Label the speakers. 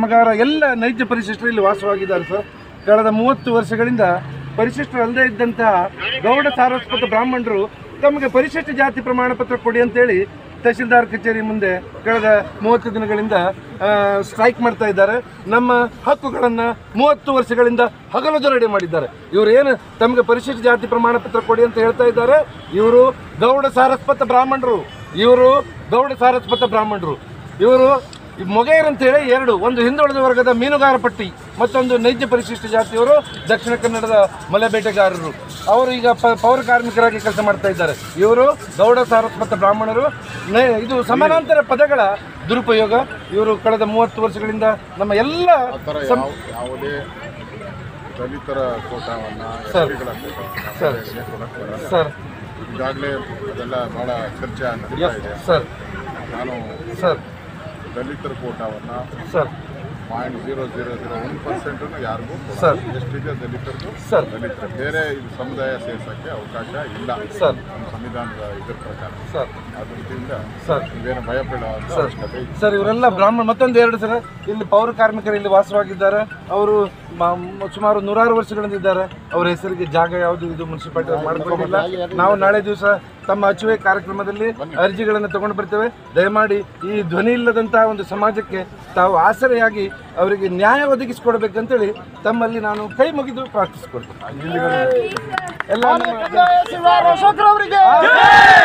Speaker 1: ಪ್ರಕಾರ ಎಲ್ಲ ನೈಜ ಪರಿಶಿಷ್ಟರು ಇಲ್ಲಿ ವಾಸವಾಗಿದ್ದಾರೆ ಸರ್ ಕಳೆದ ಮೂವತ್ತು ವರ್ಷಗಳಿಂದ ಪರಿಶಿಷ್ಟರಲ್ಲದೆ ಇದ್ದಂತಹ ಗೌಡ ಸಾರಸ್ವತ ಬ್ರಾಹ್ಮಣರು ತಮಗೆ ಪರಿಶಿಷ್ಟ ಜಾತಿ ಪ್ರಮಾಣ ಪತ್ರ ಕೊಡಿ ಅಂತೇಳಿ ತಹಶೀಲ್ದಾರ್ ಕಚೇರಿ ಮುಂದೆ ಕಳೆದ ಮೂವತ್ತು ದಿನಗಳಿಂದ ಸ್ಟ್ರೈಕ್ ಮಾಡ್ತಾ ಇದ್ದಾರೆ ನಮ್ಮ ಹಕ್ಕುಗಳನ್ನು ಮೂವತ್ತು ವರ್ಷಗಳಿಂದ ಹಗಲು ಜರಡಿ ಮಾಡಿದ್ದಾರೆ ಇವರು ಏನು ತಮಗೆ ಪರಿಶಿಷ್ಟ ಜಾತಿ ಪ್ರಮಾಣ ಪತ್ರ ಕೊಡಿ ಅಂತ ಹೇಳ್ತಾ ಇದ್ದಾರೆ ಇವರು ಗೌಡ ಸಾರಸ್ವತ ಬ್ರಾಹ್ಮಣರು ಇವರು ಗೌಡ ಸಾರಸ್ವತ ಬ್ರಾಹ್ಮಣರು ಇವರು ಈ ಮೊಗೇರ್ ಅಂತ ಹೇಳಿ ಎರಡು ಒಂದು ಹಿಂದುಳಿದ ವರ್ಗದ ಮೀನುಗಾರ ಪಟ್ಟಿ ಮತ್ತೊಂದು ನೈಜ ಪರಿಶಿಷ್ಟ ಜಾತಿಯವರು ದಕ್ಷಿಣ ಕನ್ನಡದ ಮಲೆ ಬೇಟೆಗಾರರು ಅವರು ಈಗ ಪ- ಪೌರ ಕಾರ್ಮಿಕರಾಗಿ ಕೆಲಸ ಮಾಡ್ತಾ ಇದ್ದಾರೆ ಇವರು ಗೌಡ ಸಾರಸ್ವತ ಬ್ರಾಹ್ಮಣರು ನೇ- ಇದು ಸಮಾನಾಂತರ ಪದಗಳ ದುರುಪಯೋಗ ಇವರು ಕಳೆದ ಮೂವತ್ತು ವರ್ಷಗಳಿಂದ ನಮ್ಮ ಎಲ್ಲ
Speaker 2: ಆ ಥರ
Speaker 1: ಸಂ-
Speaker 2: ಯಾವ ಯಾವುದೇ ದಲಿತರ ಕೋಟಾವನ್ನ
Speaker 1: ಸರ್.
Speaker 2: ಎಸ್ಟಿಗಳ ಕೋಟಾವನ್ನ
Speaker 1: ಸರ್.
Speaker 2: ಬೇರೆಯವರಿಗೆ ಕೊಡಕ್ಕೆ ಬರಲ್ಲ.
Speaker 1: ಸರ್
Speaker 2: ಈಗಾಗಲೇ ಅದೆಲ್ಲ ಬಹಳ ಚರ್ಚೆ ನಡೀತಾ ಇದೆ
Speaker 1: ಸರ್
Speaker 2: ನಾನು
Speaker 1: ಸರ್
Speaker 2: ದಲಿತರ ಕೋಟಾವನ್ನ
Speaker 1: sir
Speaker 2: point zero zero zero one percent ಯಾರಿಗೂ
Speaker 1: ಸರ್.
Speaker 2: ಎಷ್ಟಿದೆ ದಲಿತರಿಗೂ
Speaker 1: ಸರ್.
Speaker 2: ದಲಿತರ ಬೇರೆ ಇದು ಸಮುದಾಯ ಸೇರ್ಸಕ್ಕೆ ಅವಕಾಶ ಇಲ್ಲ
Speaker 1: ಸರ್.
Speaker 2: ನಮ್ಮ ಸಂವಿಧಾನದ ಇದ್ರ ಪ್ರಕಾರ
Speaker 1: ಸರ್
Speaker 2: ಆ ದೃಷ್ಟಿಯಿಂದ
Speaker 1: ಸರ್.
Speaker 2: ನೀವೇನು ಭಯ ಬೀಳುವಂತ
Speaker 1: ಸರ್.
Speaker 2: ಅವಶ್ಯಕತೆ ಇಲ್ಲ
Speaker 1: ಸರ್ ಇವರೆಲ್ಲ ಬ್ರಾಹ್ಮಣ ಮತ್ತೊಂದು ಎರಡು ಸರ್ ಇಲ್ಲಿ ಪೌರ ಕಾರ್ಮಿಕರು ಇಲ್ಲಿ ವಾಸವಾಗಿದ್ದಾರೆ ಅವರು ಮ- ಮ- ಸುಮಾರು ನೂರಾರು ವರ್ಷಗಳಿಂದ ಇದ್ದಾರೆ ಅವರ ಹೆಸರಿಗೆ ಜಾಗ ಯಾವುದು ಇದು ಮುನ್ಸಿಪಾಲಿಟಿ ಅವ್ರು ಮಾಡ್ಕೊಂಡಿಲ್ಲ ನಾವು ನಾಳೆ ದಿವಸ ತಮ್ಮ ಅಚುವೆ ಕಾರ್ಯಕ್ರಮದಲ್ಲಿ ಅರ್ಜಿಗಳನ್ನು ತಗೊಂಡು ಬರ್ತೇವೆ ದಯಮಾಡಿ ಈ ಧ್ವನಿ ಇಲ್ಲದಂತಹ ಒಂದು ಸಮಾಜಕ್ಕೆ ತಾವು ಆಸರೆಯಾಗಿ ಅವರಿಗೆ ನ್ಯಾಯ ಒದಗಿಸಿಕೊಡ್ಬೇಕಂತೇಳಿ ತಮ್ಮಲ್ಲಿ ನಾನು ಕೈ ಮುಗಿದು ಪ್ರಾರ್ಥಿಸಿಕೊಡ್ತೇನೆ ಎಲ್ಲ ನಮ್ಮ-
Speaker 3: ಅಶೋಕ್ ಅವರಿಗೆ